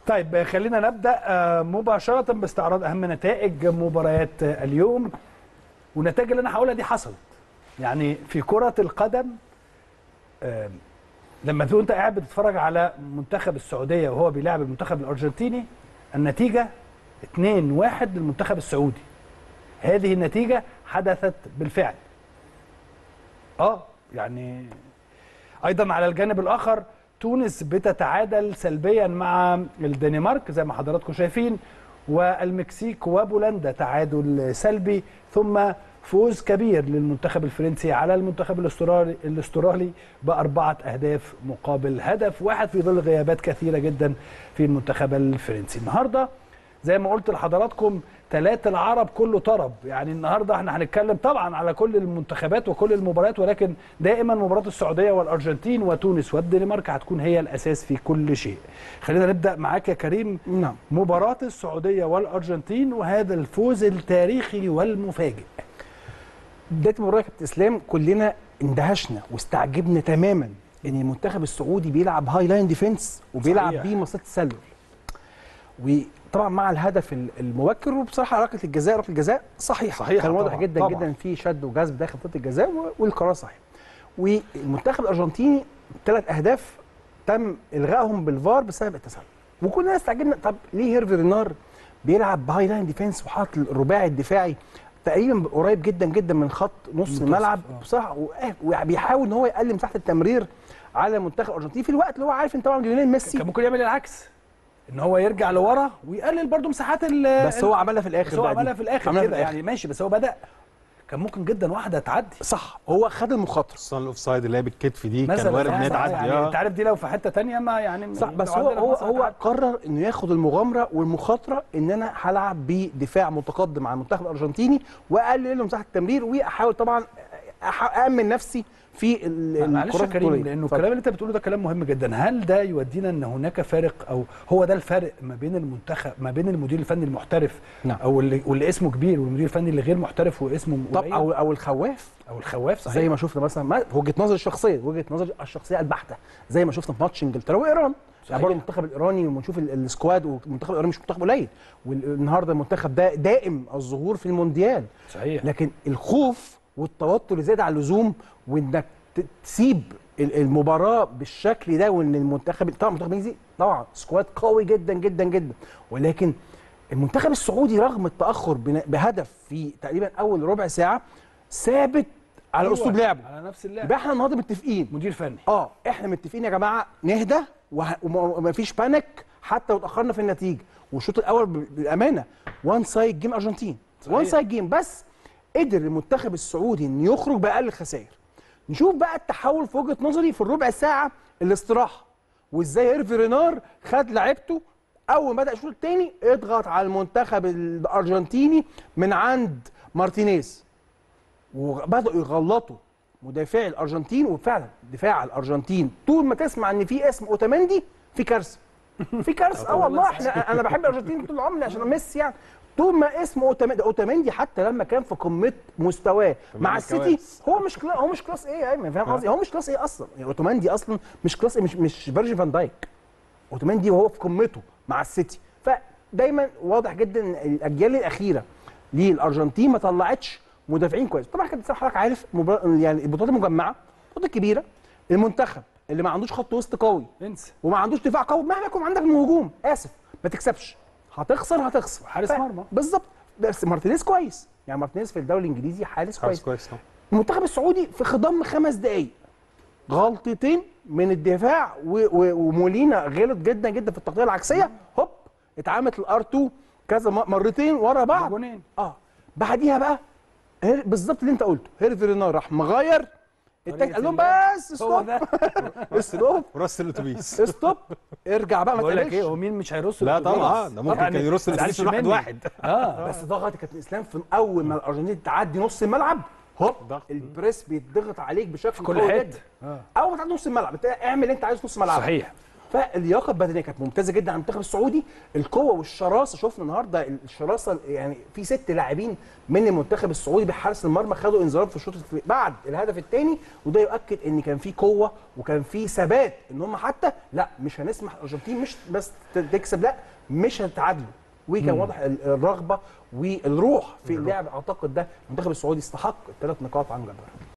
طيب خلينا نبدا آه، مباشره باستعراض اهم نتائج مباريات آه، اليوم والنتائج اللي انا هقولها دي حصلت يعني في كره القدم آه، لما تكون انت قاعد بتتفرج على منتخب السعوديه وهو بيلعب المنتخب الارجنتيني النتيجه 2-1 للمنتخب السعودي هذه النتيجه حدثت بالفعل اه يعني ايضا على الجانب الاخر تونس بتتعادل سلبيا مع الدنمارك زي ما حضراتكم شايفين والمكسيك وبولندا تعادل سلبي ثم فوز كبير للمنتخب الفرنسي على المنتخب الاسترالي الاسترالي باربعه اهداف مقابل هدف واحد في ظل غيابات كثيره جدا في المنتخب الفرنسي النهارده زي ما قلت لحضراتكم ثلاثة العرب كله طرب يعني النهارده احنا هنتكلم طبعا على كل المنتخبات وكل المباريات ولكن دائما مباراة السعودية والأرجنتين وتونس والدنمارك هتكون هي الأساس في كل شيء خلينا نبدأ معاك يا كريم نعم مباراة السعودية والأرجنتين وهذا الفوز التاريخي والمفاجئ بدايه المباراه يا كابتن اسلام كلنا اندهشنا واستعجبنا تماما ان المنتخب السعودي بيلعب هاي لاين ديفense وبيلعب صحيح. بيه مصيده التسلل وطبعا مع الهدف ال- المبكر وبصراحه ركله الجزاء ركله الجزاء صحيحه صحيحة كان واضح طبعاً، جدا طبعاً. جدا في شد وجذب داخل منطقه الجزاء و- والقرار صحيح والمنتخب الارجنتيني ثلاث اهداف تم الغائهم بالفار بسبب التسلل وكلنا استعجبنا طب ليه هيرفي رينار بيلعب بهاي لاين ديفense وحاطط الرباعي الدفاعي تقريبا قريب جدا جدا من خط نص منتصف، الملعب آه. بصراحه وقاعد- وبيحاول ان هو يقلل مساحه التمرير على المنتخب الارجنتيني في الوقت اللي هو عارف ان طبعا ليونيل ميسي كان ممكن يعمل العكس ان هو يرجع لورا ويقلل برضو مساحات ال بس هو عملها في الاخر بس هو بقى دي. عملها في الاخر عملها في كده الآخر. يعني ماشي بس هو بدأ كان ممكن جدا واحدة تعدي صح هو خد المخاطره خصوصا الاوف سايد اللي هي بالكتف دي كان مثلا وارد ان هي يعني- تعدي يعني انت اه عارف دي لو في حته تانية ما يعني صح لو بس هو عندنا هو مثلا هو تعدي. قرر انه ياخد المغامره والمخاطره ان انا هلعب بدفاع متقدم على المنتخب الارجنتيني واقلل له مساحه التمرير واحاول طبعا أح- امن نفسي في ال- معلش يا الكرات كريم الطوليه لانه اتفضل. الكلام اللي انت بتقوله ده كلام مهم جدا هل ده يودينا ان هناك فارق او هو ده الفرق ما بين المنتخب ما بين المدير الفني المحترف نعم. او اللي واللي اسمه كبير والمدير الفني اللي غير محترف واسمه طب قليل او او الخواف او الخواف صحيح زي ما شفنا مثلا ما وجهه نظري الشخصيه وجهه نظري الشخصيه البحته زي ما شفنا في ماتش انجلترا وايران يعني برضه المنتخب الايراني ونشوف ال- السكواد والمنتخب الايراني مش منتخب قليل والنهارده المنتخب ده دائم الظهور في المونديال صحيح لكن الخوف والتوتر اللي زاد على اللزوم وانك ت- تسيب ال- المباراه بالشكل ده وان المنتخب طبعا المنتخب الانجليزي طبعا سكواد قوي جدا جدا جدا ولكن المنتخب السعودي رغم التاخر بن- بهدف في تقريبا اول ربع ساعه ثابت على أيوة، اسلوب لعبه على نفس اللعب يبقى احنا النهارده متفقين مدير فني اه احنا متفقين يا جماعه نهدى وه- وما وما فيش بانيك حتى لو اتاخرنا في النتيجه والشوط الاول ب- بالامانه وان سايد جيم ارجنتين صحيح. وان سايد جيم بس قدر المنتخب السعودي انه يخرج باقل الخسائر نشوف بقى التحول في وجهه نظري في الربع ساعه الاستراحه وازاي هيرفي رينار خد لعيبته اول ما بدا الشوط الثاني اضغط على المنتخب الارجنتيني من عند مارتينيز وبداوا يغلطوا مدافعي الارجنتين وفعلا دفاع الارجنتين طول ما تسمع ان في اسم اوتامندي في كارثه في كارثه اه والله احنا انا بحب الارجنتين طول عمري عشان ميسي يعني طول ما اسمه اوتامندي اوتامندي حتى لما كان في قمه مستواه مع السيتي كوارث. هو مش كلا هو مش كلاس ايه يا ايمن فاهم قصدي هو مش كلاس ايه اصلا يعني اوتامندي اصلا مش كلاس ايه مش مش فيرجن فان دايك اوتوماندي وهو في قمته مع السيتي فدايما واضح جدا ان الاجيال الاخيره للارجنتين ما طلعتش مدافعين كويس طبعا كابتن حضرتك عارف مبار... يعني البطولات المجمعه البطولات الكبيره المنتخب اللي ما عندوش خط وسط قوي انسى وما عندوش دفاع قوي مهما يكون عندك من هجوم اسف ما تكسبش هتخسر هتخسر حارس ف- مرمى. بالظبط بس مارتينيز كويس يعني مارتينيز في الدوري الانجليزي حارس حارس كويس كويس آه. المنتخب السعودي في خضم خمس دقايق غلطتين من الدفاع و- و- ومولينا غلط جدا جدا في التغطيه العكسيه هوب اتعملت الار 2 كذا م- مرتين ورا بعض جونين اه بعديها بقى هير- بالظبط اللي انت قلته هيرفي رينار راح مغير التاني قال لهم بس هو ستوب ده ستوب وراس الاتوبيس ستوب ارجع بقى ما بقول لك تقلقش ايه هو مين مش هيرص لا الأتوبيس؟ طبعا ده ممكن يعني كان يرص ما الاتوبيس تزعلش واحد مني. واحد اه بس ضغط يا كابتن اسلام في اول ما الارجنتين تعدي نص الملعب هوب ضغط. البريس بيتضغط عليك بشكل كل قوي حتة. جدا آه. اول ما تعدي نص الملعب انت اعمل اللي انت عايزه في نص الملعب صحيح فاللياقه البدنيه كانت ممتازه جدا على المنتخب السعودي القوه والشراسه شفنا النهارده الشراسه يعني في ست لاعبين من المنتخب السعودي بحارس المرمى خدوا انذار في الشوط الف- بعد الهدف الثاني وده يؤكد ان كان في قوه وكان في ثبات ان هم حتى لا مش هنسمح الارجنتين مش بس ت- تكسب لا مش هتتعادلوا وكان واضح ال- الرغبه والروح في اللعب اعتقد ده المنتخب السعودي استحق الثلاث نقاط عن جبهه